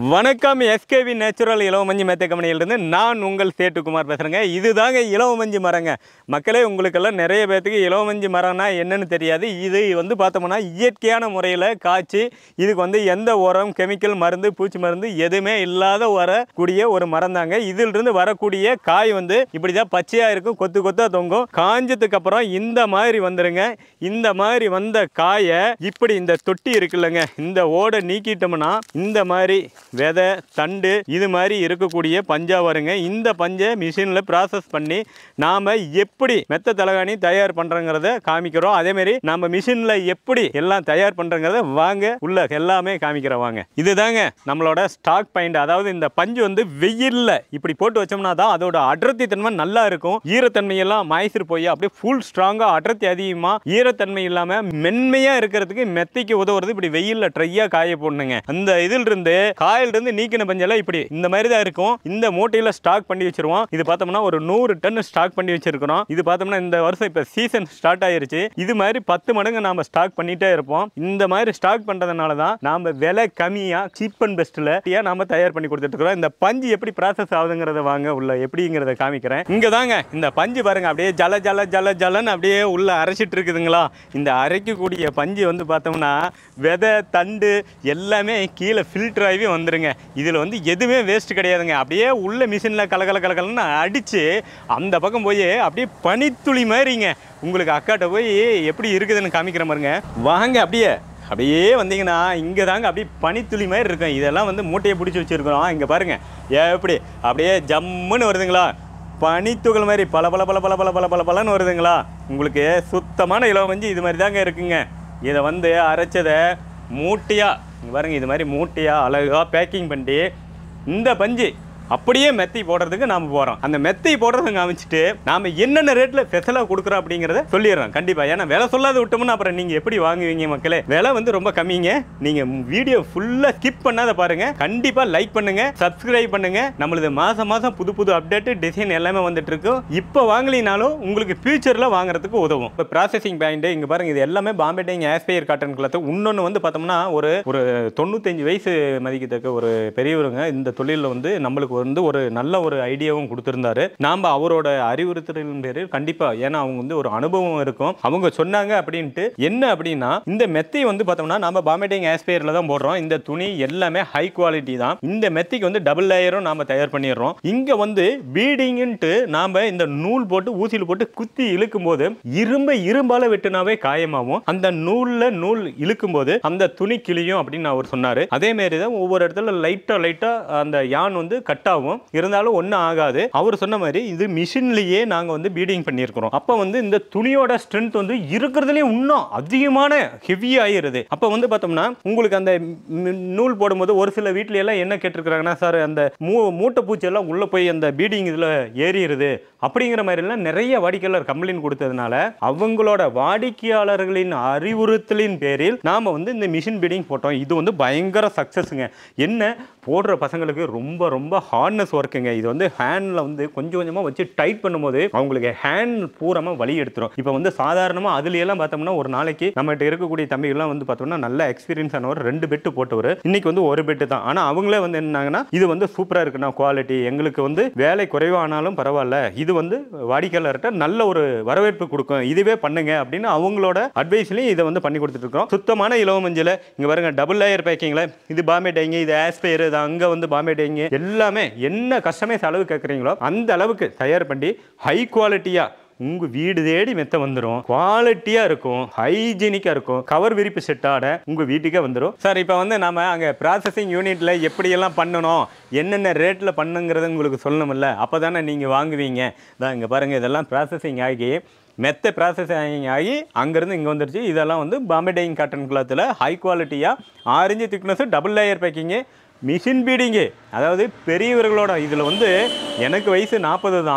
வணக்கம் SKV natural இளவமஞ்சி மேத்த கம்பெனியிலிருந்து நான் உங்கள் சேட்டுக்குமார் பேசுகிறேங்க இதுதாங்க இளவமஞ்சி மரங்க மக்களே உங்களுக்கெல்லாம் நிறைய பேர்த்துக்கு இளவமஞ்சி மரம்னா என்னன்னு தெரியாது இது வந்து பார்த்தோம்னா இயற்கையான முறையில் காய்ச்சி இதுக்கு வந்து எந்த உரம் கெமிக்கல் மருந்து பூச்சி மருந்து எதுவுமே இல்லாத வரக்கூடிய ஒரு மரம் தாங்க இதிலிருந்து வரக்கூடிய காய் வந்து இப்படி தான் பச்சையாக இருக்கும் கொத்து கொத்தாக தொங்கும் காஞ்சதுக்கு அப்புறம் இந்த மாதிரி வந்துருங்க இந்த மாதிரி வந்த காயை இப்படி இந்த தொட்டி இருக்குல்லங்க இந்த ஓடை நீக்கிட்டோம்னா இந்த மாதிரி விதை தண்டு இது மாதிரி இருக்கக்கூடிய பஞ்சா வருங்க இந்த பஞ்சை மிஷினில் ப்ராசஸ் பண்ணி நாம் எப்படி மெத்த தலகாணி தயார் பண்ணுறங்கிறத காமிக்கிறோம் அதே மாதிரி நம்ம மிஷினில் எப்படி எல்லாம் தயார் பண்ணுறங்கிறத வாங்க உள்ள எல்லாமே காமிக்கிறோம் வாங்க இதுதாங்க நம்மளோட ஸ்டாக் பாயிண்ட் அதாவது இந்த பஞ்சு வந்து வெயில்ல இப்படி போட்டு வச்சோம்னா தான் அதோட அடர்த்தி தன்மை நல்லா இருக்கும் ஈரத்தன்மை எல்லாம் மாய்ச்சிட்டு போய் அப்படியே ஃபுல் ஸ்ட்ராங்கா அடர்த்தி அதிகமா ஈரத்தன்மை இல்லாம மென்மையா இருக்கிறதுக்கு மெத்தைக்கு உதவுறது இப்படி வெயில்ல ட்ரையா காய போடணுங்க அந்த இதில் இருந்து காயில இருந்து நீக்கின பஞ்செல்லாம் இப்படி இந்த மாதிரி தான் இருக்கும் இந்த மூட்டையில ஸ்டாக் பண்ணி வச்சிருவோம் இது பார்த்தோம்னா ஒரு நூறு டன் ஸ்டாக் பண்ணி வச்சிருக்கிறோம் இது பார்த்தோம்னா இந்த வருஷம் இப்ப சீசன் ஸ்டார்ட் ஆயிருச்சு இது மாதிரி பத்து மடங்கு நாம ஸ்டாக் பண்ணிட்டே இருப்போம் இந்த மாதிரி ஸ்டாக் பண்றதுனால தான் நாம விலை கம்மியா சீப் அண்ட் பெஸ்ட்ல நாம தயார் பண்ணி கொடுத்துட்டு இருக்கிறோம் இந்த பஞ்சு எப்படி ப்ராசஸ் ஆகுதுங்கிறத வாங்க உள்ள எப்படிங்கிறத காமிக்கிறேன் இங்க தாங்க இந்த பஞ்சு பாருங்க அப்படியே ஜல ஜல ஜல ஜலன்னு அப்படியே உள்ள அரைச்சிட்டு இருக்குதுங்களா இந்த அரைக்கக்கூடிய பஞ்சு வந்து பார்த்தோம்னா விதை தண்டு எல்லாமே கீழே ஃபில்டர் ஆகி வந்துருங்க இதில் வந்து எதுவுமே வேஸ்ட் கிடையாதுங்க அப்படியே உள்ள மிஷினில் கலகல கலகலன்னு அடித்து அந்த பக்கம் போய் அப்படியே பனித்துளி மாதிரிங்க உங்களுக்கு அக்காட்ட போய் எப்படி இருக்குதுன்னு காமிக்கிற மாதிரிங்க வாங்க அப்படியே அப்படியே வந்தீங்கன்னா இங்கே தாங்க அப்படியே பனித்துளி மாதிரி இருக்கும் இதெல்லாம் வந்து மூட்டையை பிடிச்சி வச்சுருக்கிறோம் இங்கே பாருங்கள் எப்படி அப்படியே ஜம்முன்னு வருதுங்களா பனித்துகள் மாதிரி பல பல பல பல பல பல பல பலன்னு வருதுங்களா உங்களுக்கு சுத்தமான இலவஞ்சி இது மாதிரி தாங்க இருக்குங்க இதை வந்து அரைச்சதை மூட்டையாக இங்க பாருங்க இது மாதிரி மூட்டையாக அழகாக பேக்கிங் பண்ணி இந்த பஞ்சு அப்படியே மெத்தை போடுறதுக்கு நாம போறோம் அந்த மெத்தை போடுறத காமிச்சிட்டு நாம என்னென்ன ரேட்ல ஸ்பெஷலா கொடுக்குறோம் அப்படிங்கறத சொல்லிடுறோம் கண்டிப்பா ஏன்னா விலை சொல்லாத விட்டோம்னா அப்புறம் நீங்க எப்படி வாங்குவீங்க மக்களே விலை வந்து ரொம்ப கம்மிங்க நீங்க வீடியோ ஃபுல்லா ஸ்கிப் பண்ணாத பாருங்க கண்டிப்பா லைக் பண்ணுங்க சப்ஸ்கிரைப் பண்ணுங்க நம்மளது மாசம் மாசம் புது புது அப்டேட் டிசைன் எல்லாமே வந்துட்டு இருக்கும் இப்போ வாங்கலினாலும் உங்களுக்கு ஃபியூச்சர்ல வாங்குறதுக்கு உதவும் இப்போ ப்ராசஸிங் பாயிண்ட் இங்க பாருங்க இது எல்லாமே Bombay dyeing aspire cotton cloth இன்னொன்று வந்து பார்த்தோம்னா ஒரு ஒரு தொண்ணூத்தஞ்சு வயசு மதிக்கத்தக்க ஒரு பெரியவருங்க இந்த தொழிலில் வந்து நம்மளுக்கு வந்து ஒரு நல்ல ஒரு ஐடியாவும் கொடுத்துருந்தாரு நாம் அவரோட அறிவுறுத்தலின் பேரில் கண்டிப்பா ஏன்னா அவங்க வந்து ஒரு அனுபவம் இருக்கும் அவங்க சொன்னாங்க அப்படின்ட்டு என்ன அப்படின்னா இந்த மெத்தை வந்து பார்த்தோம்னா நம்ம பாம்பேட்டிங் ஆஸ்பேரில் தான் போடுறோம் இந்த துணி எல்லாமே ஹை குவாலிட்டி தான் இந்த மெத்தைக்கு வந்து டபுள் லேயரும் நாம தயார் பண்ணிடுறோம் இங்க வந்து பீடிங்ன்ட்டு நாம இந்த நூல் போட்டு ஊசியில் போட்டு குத்தி இழுக்கும் போது இரும்பை இரும்பால வெட்டினாவே காயமாகும் அந்த நூல்ல நூல் இழுக்கும் போது அந்த துணி கிளியும் அப்படின்னு அவர் சொன்னாரு அதே மாதிரி தான் ஒவ்வொரு இடத்துல லைட்டா லைட்டா அந்த யான் வந்து கட் ஆகும் இருந்தாலும் ஒன்றும் ஆகாது அவர் சொன்ன மாதிரி இது மிஷின்லயே நாங்க வந்து பீடிங் பண்ணியிருக்கிறோம் அப்போ வந்து இந்த துணியோட ஸ்ட்ரென்த் வந்து இருக்கிறதுலே இன்னும் அதிகமான ஹெவி ஆயிருது அப்போ வந்து பார்த்தோம்னா உங்களுக்கு அந்த ம், நூல் போடும்போது ஒரு சில வீட்ல எல்லாம் என்ன கேட்டிருக்கிறாங்கன்னா சார் அந்த மூ மூட்டை பூச்சி எல்லாம் உள்ள போய் அந்த பீடிங் இதுல ஏறிடுது அப்படிங்கிற மாதிரி எல்லாம் நிறைய வாடிக்கையாளர் கம்ப்ளைண்ட் கொடுத்ததுனால அவங்களோட வாடிக்கையாளர்களின் அறிவுறுத்தலின் பேரில் நாம வந்து இந்த மிஷின் பீடிங் போட்டோம் இது வந்து பயங்கர சக்சஸ்ங்க என்ன போடுற பசங்களுக்கு ரொம்ப ரொம்ப ஹார்ட்னஸ் ஒர்க்குங்க இது வந்து ஹேண்டில் வந்து கொஞ்சம் கொஞ்சமாக வச்சு டைட் பண்ணும்போது அவங்களுக்கு ஹேண்ட் பூரமாக வலி எடுத்துரும் இப்போ வந்து சாதாரணமாக அதுலையெல்லாம் பார்த்தோம்னா ஒரு நாளைக்கு நம்மகிட்ட இருக்கக்கூடிய தம்பிகள்லாம் வந்து பார்த்தோம்னா நல்ல எக்ஸ்பீரியன்ஸ் ஆனவர் ரெண்டு பெட்டு போட்டவர் இன்னைக்கு வந்து ஒரு பெட்டு தான் ஆனால் அவங்களே வந்து என்னங்கன்னா இது வந்து சூப்பராக இருக்குண்ணா குவாலிட்டி எங்களுக்கு வந்து வேலை குறைவானாலும் பரவாயில்ல இது வந்து வாடிக்கையாளர்கிட்ட நல்ல ஒரு வரவேற்பு கொடுக்கும் இதுவே பண்ணுங்க அப்படின்னு அவங்களோட அட்வைஸ்லையும் இதை வந்து பண்ணி கொடுத்துட்டு இருக்கோம் சுத்தமான இலவ மஞ்சள் இங்கே பாருங்க டபுள் லேயர் பேக்கிங்ல இது பாம்பே டைங்க இது ஆஸ்பயர் இது அங்கே வந்து பாம்பே டைங்க எல்லாமே என்ன கஸ்டமைஸ் அளவு கேட்குறீங்களோ அந்த அளவுக்கு தயார் பண்ணி ஹை குவாலிட்டியாக உங்க வீடு தேடி மெத்த வந்துடும் குவாலிட்டியா இருக்கும் ஹைஜீனிக்கா இருக்கும் கவர் விரிப்பு செட்டாட உங்க வீட்டுக்கே வந்துடும் சார் இப்போ வந்து நாம அங்க ப்ராசஸிங் யூனிட்ல எப்படியெல்லாம் பண்ணணும் என்னென்ன ரேட்ல பண்ணுங்கிறது உங்களுக்கு சொல்லணும்ல அப்பதானே நீங்க வாங்குவீங்க தான் இங்க பாருங்க இதெல்லாம் ப்ராசஸிங் ஆகி மெத்த ப்ராசஸிங் ஆகி அங்கேருந்து இங்கே வந்துருச்சு இதெல்லாம் வந்து பாம்பே டைங் காட்டன் கிளாத்தில் ஹை குவாலிட்டியாக orange thickness double layer packing machine feeding அதாவது பெரியவர்களோட இதில் வந்து எனக்கு வயசு நாற்பது தான்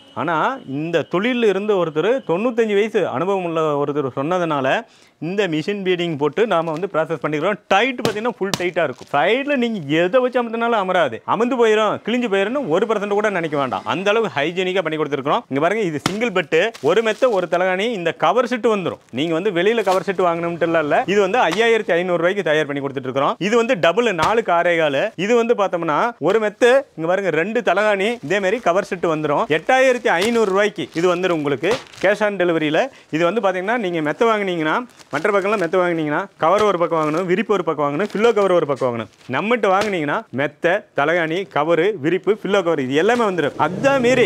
ஆனால் இந்த தொழிலில் இருந்த ஒருத்தர் தொண்ணூத்தஞ்சு வயசு அனுபவம் உள்ள ஒருத்தர் சொன்னதுனால இந்த மிஷின் பீடிங் போட்டு நாம் வந்து ப்ராசஸ் பண்ணிக்கிறோம் டைட் பார்த்தீங்கன்னா ஃபுல் டைட்டாக இருக்கும் சைடில் நீங்கள் எதை வச்சு அமர்த்தினாலும் அமராது அமர்ந்து போயிடும் கிழிஞ்சு போயிடும்னு ஒரு பர்சன்ட் கூட நினைக்க வேண்டாம் அந்த அளவுக்கு ஹைஜீனிக்காக பண்ணி கொடுத்துருக்கோம் இங்கே பாருங்க இது சிங்கிள் பெட்டு ஒரு மெத்த ஒரு தலகாணி இந்த கவர் செட்டு வந்துடும் நீங்கள் வந்து வெளியில் கவர் செட்டு வாங்கணும்ட்டு இல்லை இது வந்து ஐயாயிரத்தி ஐநூறுரூவாய்க்கு தயார் பண்ணி கொடுத்துட்டு இருக்கிறோம் இது வந்து டபுள் நாலு காரைகால் இது வந்து பார்த்தோம்னா ஒரு மெத்து இங்கே பாருங்க ரெண்டு தலகாணி இதே மாதிரி கவர் செட்டு வந்துடும் எட்டாயிரத்தி ஐநூறு ரூபாய்க்கு இது வந்துடும் உங்களுக்கு கேஷ் ஆன் டெலிவரியில் இது வந்து பார்த்தீங்கன்னா நீங்கள் மெத்த வாங்குனீங்கன்னா மற்ற பக்கம்லாம் மெத்த வாங்குனீங்கன்னா கவர் ஒரு பக்கம் வாங்கணும் விரிப்பு ஒரு பக்கம் வாங்கணும் ஃபில்லோ கவர் ஒரு பக்கம் வாங்கணும் நம்மகிட்ட வாங்குனீங்கன்னா மெத்த தலகாணி கவரு விரிப்பு ஃபில்லோ கவர் இது எல்லாமே வந்துடும் அதான் மீறி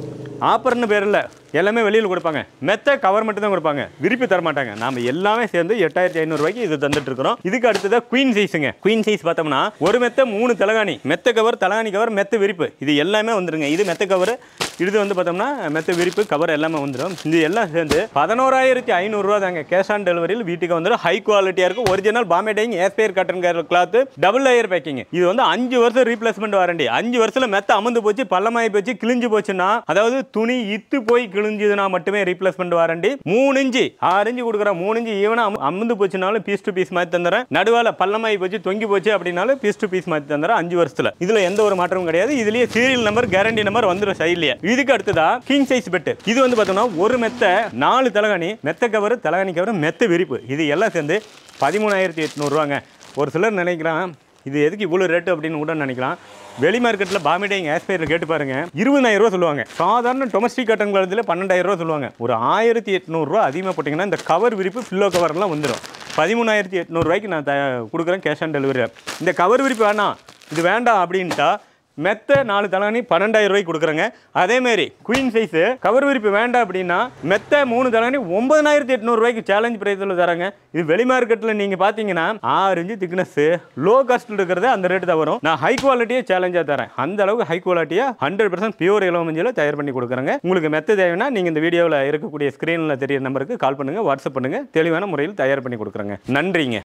ஆஃபர்னு பேர் இல்லை எல்லாமே வெளியில் கொடுப்பாங்க மெத்த கவர் மட்டும் தான் கொடுப்பாங்க விரிப்பு தர மாட்டாங்க நாம எல்லாமே சேர்ந்து எட்டாயிரத்தி ஐநூறுரூவாய்க்கு இது தந்துட்டு இருக்கிறோம் இதுக்கு அடுத்தது குயின் சைஸுங்க குயின் சைஸ் பார்த்தோம்னா ஒரு மெத்த மூணு தலகாணி மெத்த கவர் தலகாணி கவர் மெத்த விரிப்பு இது எல்லாமே வந்துருங்க இது மெத்த கவர் இது வந்து பார்த்தோம்னா மெத்த விரிப்பு கவர் எல்லாமே வந்துடும் இது எல்லாம் சேர்ந்து பதினோராயிரத்தி ஐநூறுரூவா தாங்க கேஷ் ஆன் டெலிவரியில் வீட்டுக்கு வந்துடும் ஹை குவாலிட்டியாக இருக்கும் original Bombay dyeing aspire cotton cloth double layer packing இது வந்து அஞ்சு வருஷம் ரீப்ளேஸ்மெண்ட் வாரண்டி அஞ்சு வருஷத்துல மெத்த அமர்ந்து போச்சு பள்ளமாயி போச்சு கிழிஞ்சு போச்சுன்னா அதாவது துணி இத்து போய் கிழிஞ்சதுன்னா மட்டுமே ரீப்ளேஸ்மெண்ட் வாரண்டி மூணு இன்ச்சு ஆறு இன்ச்சு கொடுக்குறேன் மூணு இன்ச்சு ஈவனா அமர்ந்து போச்சுனாலும் பீஸ் டு பீஸ் மாற்றி தந்துறேன் நடுவால பள்ளமாயி போச்சு தொங்கி போச்சு அப்படின்னாலும் பீஸ் டு பீஸ் மாற்றி தந்துறேன் அஞ்சு வருஷத்துல இதுல எந்த ஒரு மாற்றமும் கிடையாது இதுலயே சீரியல் நம்பர் கேரண்டி நம்பர் வந்துடும் சைட்லயே இதுக்கு அடுத்ததா கிங் சைஸ் பெட் இது வந்து பார்த்தோம்னா ஒரு மெத்த நாலு தலகாணி மெத்த கவர் தலகாணி கவர் மெத்த விரிப்பு இது எல்லாம் சேர்ந்து பதிமூணாயிரத்தி எட்நூறுவாங்க ஒரு சிலர் நினைக்கிறான் இது எதுக்கு இவ்வளோ ரேட்டு அப்படின்னு கூட நினைக்கலாம் வெளி மார்க்கெட்டில் பாமிடைங் ஆஸ்பைரில் கேட்டு பாருங்க இருபதாயிரம் ரூபா சொல்லுவாங்க சாதாரண டொமஸ்டிக் காட்டன் காலத்தில் பன்னெண்டாயிரம் ரூபா சொல்லுவாங்க ஒரு ஆயிரத்தி எட்நூறுரூவா அதிகமாக போட்டிங்கன்னா இந்த கவர் விரிப்பு ஃபில்லோ கவர்லாம் வந்துடும் பதிமூணாயிரத்தி எட்நூறுவாய்க்கு நான் த கொடுக்குறேன் கேஷ் ஆன் டெலிவரி இந்த கவர் விரிப்பு வேணாம் இது வேண்டாம் அப்படின்ட்டா மெத்த நாலு தலானி பன்னெண்டாயிரம் ரூபாய்க்கு கொடுக்குறேங்க அதேமாரி குயின் சைஸு கவர் விரிப்பு வேண்டாம் அப்படின்னா மெத்த மூணு தலானி ஒன்பதனாயிரத்தி எட்நூறுவாய்க்கு சேலஞ்ச் ப்ரைஸில் தராங்க இது வெளி மார்க்கெட்டில் நீங்கள் பார்த்தீங்கன்னா ஆறு இன்ச்சு திக்னஸ் லோ காஸ்ட்டில் இருக்கிறது அந்த ரேட்டு தான் வரும் நான் ஹை குவாலிட்டியாக சேலஞ்சாக தரேன் அந்த அளவுக்கு ஹை குவாலிட்டியாக ஹண்ட்ரட் பர்சன்ட் பியூர் இளவமஞ்சியில் தயார் பண்ணி கொடுக்குறேங்க உங்களுக்கு மெத்த தேவைன்னா நீங்கள் இந்த வீடியோவில் இருக்கக்கூடிய ஸ்க்ரீனில் தெரிய நம்பருக்கு கால் பண்ணுங்கள் வாட்ஸ்அப் பண்ணுங்கள் தெளிவான முறையில் தயார் பண்ணி கொடுக்குறேங்க நன்றிங்க